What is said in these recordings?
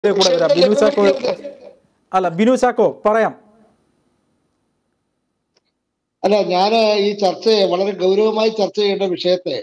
കൂടെ വരാം ബിനു ചാക്കോ അല്ല ബിനു ചാക്കോ പറയാം അല്ല ഞാൻ ഈ ചർച്ചയെ വളരെ ഗൗരവമായി ചർച്ച ചെയ്യേണ്ട വിഷയത്തെ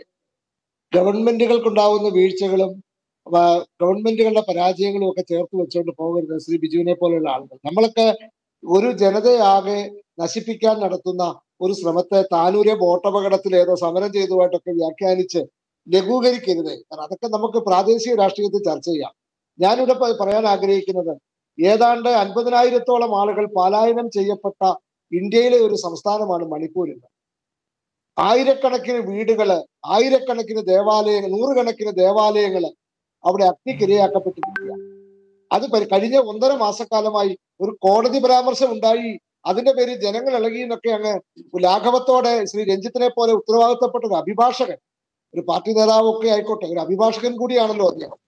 ഗവൺമെന്റുകൾക്കുണ്ടാവുന്ന വീഴ്ചകളും ആ, ഗവൺമെന്റുകളുടെ പരാജയങ്ങളും ഒക്കെ ചേർത്ത് വെച്ചുകൊണ്ട് പോകരുത് ശ്രീ ബിജുവിനെ പോലെയുള്ള ആളുകൾ നമ്മളൊക്കെ ഒരു ജനതയാകെ നശിപ്പിക്കാൻ നടത്തുന്ന ഒരു ശ്രമത്തെ താനൂരെ ബോട്ടപകടത്തിൽ ഏതോ സമരം ചെയ്തതുമായിട്ടൊക്കെ വ്യാഖ്യാനിച്ച് ലഘൂകരിക്കരുത് കാരണം അതൊക്കെ നമുക്ക് പ്രാദേശിക രാഷ്ട്രീയത്തിൽ ചർച്ച ചെയ്യാം ഞാനിവിടെ പ- പറയാൻ ആഗ്രഹിക്കുന്നത് ഏതാണ്ട് അൻപതിനായിരത്തോളം ആളുകൾ പലായനം ചെയ്യപ്പെട്ട ഇന്ത്യയിലെ ഒരു സംസ്ഥാനമാണ് മണിപ്പൂർ ഇന്ന് ആയിരക്കണക്കിന് വീടുകള് ആയിരക്കണക്കിന് ദേവാലയങ്ങൾ നൂറുകണക്കിന് ദേവാലയങ്ങള് അവിടെ അഗ്നിക്കിരയാക്കപ്പെട്ടിരിക്കുക അത് പരി- കഴിഞ്ഞ ഒന്നര മാസക്കാലമായി ഒരു കോടതി പരാമർശം ഉണ്ടായി അതിന്റെ പേരിൽ ജനങ്ങൾ ഇളകി എന്നൊക്കെ അങ്ങ് ലാഘവത്തോടെ ശ്രീ രഞ്ജിത്തിനെ പോലെ ഉത്തരവാദിത്തപ്പെട്ട ഒരു അഭിഭാഷകൻ ഒരു പാർട്ടി നേതാവ് ഒക്കെ ആയിക്കോട്ടെ ഒരു അഭിഭാഷകൻ കൂടിയാണല്ലോ അദ്ദേഹം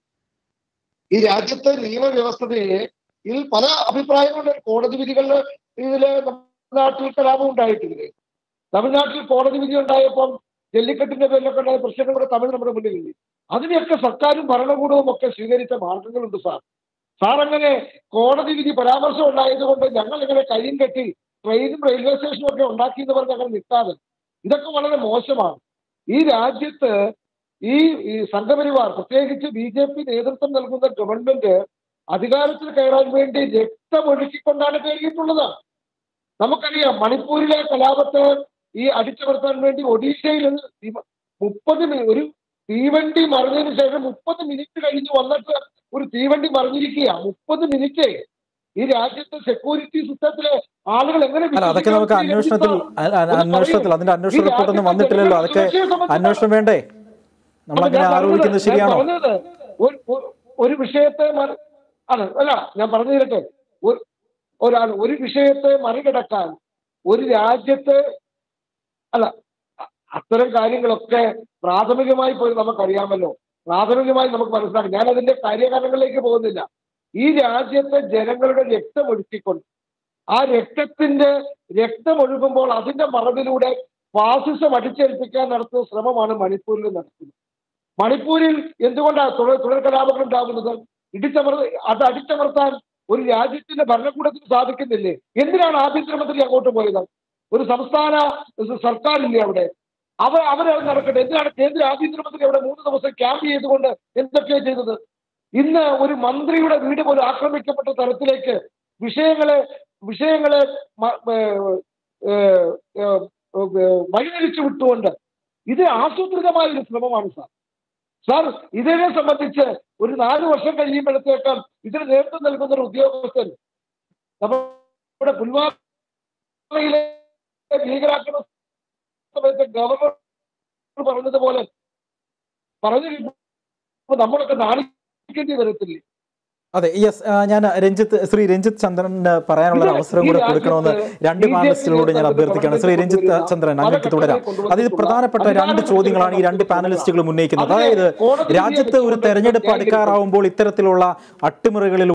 ഈ രാജ്യത്തെ നിയമവ്യവസ്ഥതയെ ഇതിൽ പല അഭിപ്രായങ്ങളുണ്ട് കോടതി വിധികളിൽ ഇതില് നാട്ടിൽ കലാപം ഉണ്ടായിട്ടില്ലേ തമിഴ്നാട്ടിൽ കോടതി വിധി ഉണ്ടായപ്പം ജല്ലിക്കെട്ടിന്റെ പേരിലൊക്കെ ഉണ്ടായ പ്രശ്നങ്ങൾ കൂടെ തമിഴ് നമ്മുടെ മുന്നിലില്ലേ അതിനെയൊക്കെ സർക്കാരും ഭരണകൂടവും ഒക്കെ സ്വീകരിച്ച മാർഗങ്ങളുണ്ട് സാർ സാർ അങ്ങനെ കോടതി വിധി പരാമർശം ഉണ്ടായതുകൊണ്ട് ഞങ്ങൾ ഇങ്ങനെ കയ്യും കെട്ടി ട്രെയിനും റെയിൽവേ സ്റ്റേഷനും ഒക്കെ ഉണ്ടാക്കി എന്ന് പറഞ്ഞ് അങ്ങനെ നിൽക്കാതെ ഇതൊക്കെ വളരെ മോശമാണ് ഈ രാജ്യത്ത് ഈ ഈ സംഘപരിവാർ പ്രത്യേകിച്ച് ബി ജെ പി നേതൃത്വം നൽകുന്ന ഗവൺമെന്റ് അധികാരത്തിൽ കയറാൻ വേണ്ടി രക്തമൊഴുക്കിക്കൊണ്ടാണ് കയറിയിട്ടുള്ളത് നമുക്കറിയാം മണിപ്പൂരിലെ കലാപത്തെ ഈ അടിച്ചമർത്താൻ വേണ്ടി ഒഡീഷയിൽ മുപ്പത് ഒരു തീവണ്ടി മറിഞ്ഞതിന് ശേഷം മുപ്പത് മിനിറ്റ് കഴിഞ്ഞ് വന്നിട്ട് ഒരു തീവണ്ടി മറിഞ്ഞിരിക്കുക മുപ്പത് മിനിറ്റ് ഈ രാജ്യത്തെ സെക്യൂരിറ്റി സിസ്റ്റത്തിലെ ആളുകൾ എങ്ങനെ അല്ല അതൊക്കെ നമുക്ക് അന്വേഷണത്തിൽ അ- അ- അന്വേഷണത്തിൽ അതിന്റെ അന്വേഷണ റിപ്പോർട്ടൊന്നും വന്നിട്ടില്ലല്ലോ അതൊക്കെ അന്വേഷണം വേണ്ടേ നമ്മൾ അങ്ങനെ ആരോപിക്കുന്നത് ശരിയാണോ പറഞ്ഞത് ഒരു ഒരു- ഒരു വിഷയത്തെ മറി- ആണ് അല്ല ഞാൻ പറഞ്ഞു തരട്ടെ ഒരു- ഒരാൾ ഒരു വിഷയത്തെ മറികടക്കാൻ ഒരു രാജ്യത്ത് അല്ല അ- അത്തരം കാര്യങ്ങളൊക്കെ പ്രാഥമികമായി പോയി നമുക്കറിയാമല്ലോ പ്രാഥമികമായി നമുക്ക് മനസ്സിലാക്കാം ഞാൻ അതിന്റെ കാര്യകാരണങ്ങളിലേക്ക് പോകുന്നില്ല ഈ രാജ്യത്തെ ജനങ്ങളുടെ രക്തം ഒഴുക്കിക്കൊണ്ട് ആ രക്തത്തിന്റെ രക്തം ഒഴുകുമ്പോൾ അതിന്റെ മറവിലൂടെ ഫാസിസം അടിച്ചേൽപ്പിക്കാൻ നടത്തുന്ന ശ്രമമാണ് മണിപ്പൂരിൽ നടത്തുന്നത് മണിപ്പൂരിൽ എന്തുകൊണ്ടാണ് തുടർ തുടർ കലാപങ്ങൾ ഉണ്ടാകുന്നത് ഇടിച്ചമർ അത് അടിച്ചമർത്താൻ ഒരു രാജ്യത്തിന്റെ ഭരണകൂടത്തിന് സാധിക്കുന്നില്ലേ എന്തിനാണ് ആഭ്യന്തരമന്ത്രി അങ്ങോട്ട് പോയത് ഒരു സംസ്ഥാന സർക്കാരില്ലേ അവിടെ അവർ അവരത് നടക്കട്ടെ എന്തിനാണ് കേന്ദ്ര ആഭ്യന്തരമന്ത്രി അവിടെ മൂന്ന് ദിവസം ക്യാമ്പ് ചെയ്തുകൊണ്ട് എന്തൊക്കെയാണ് ചെയ്തത് ഇന്ന് ഒരു മന്ത്രിയുടെ വീട് പോലും ആക്രമിക്കപ്പെട്ട തരത്തിലേക്ക് വിഷയങ്ങളെ വിഷയങ്ങളെ മ- ഏഹ് ഏഹ് ഏഹ് ഏഹ് വഴിതിരിച്ചു വിട്ടുകൊണ്ട് ഇത് ആസൂത്രിതമായ ഒരു ശ്രമമാണ് സാർ സാർ ഇതിനെ സംബന്ധിച്ച് ഒരു നാല് വർഷം കഴിയുമ്പോഴത്തേക്കും ഇതിന് നേതൃത്വം നൽകുന്ന ഒരു ഉദ്യോഗസ്ഥൻ നമ്മുടെ പുൽവാമയിലെ ഭീകരാക്രമണ സമയത്ത് ഗവർണർ പറഞ്ഞതുപോലെ പറഞ്ഞു നമ്മളൊക്കെ നാണിക്കേണ്ടി വരത്തില്ലേ അതെ യെസ് ഞാൻ രഞ്ജിത്ത് ശ്രീ രഞ്ജിത്ത് ചന്ദ്രന് പറയാനുള്ള ഒരു അവസരം കൂടെ കൊടുക്കണമെന്ന് രണ്ട് പാനലിസ്റ്റുകളോട് ഞാൻ അഭ്യർത്ഥിക്കുകയാണ് ശ്രീ രഞ്ജിത്ത് ചന്ദ്രൻ അങ്ങേക്ക് തുടരാം അതായത് പ്രധാനപ്പെട്ട രണ്ട് ചോദ്യങ്ങളാണ് ഈ രണ്ട് പാനലിസ്റ്റുകളും ഉന്നയിക്കുന്നത് അതായത് രാജ്യത്ത് ഒരു തെരഞ്ഞെടുപ്പ് അടുക്കാറാവുമ്പോൾ ഇത്തരത്തിലുള്ള അട്ടിമറികളിൽ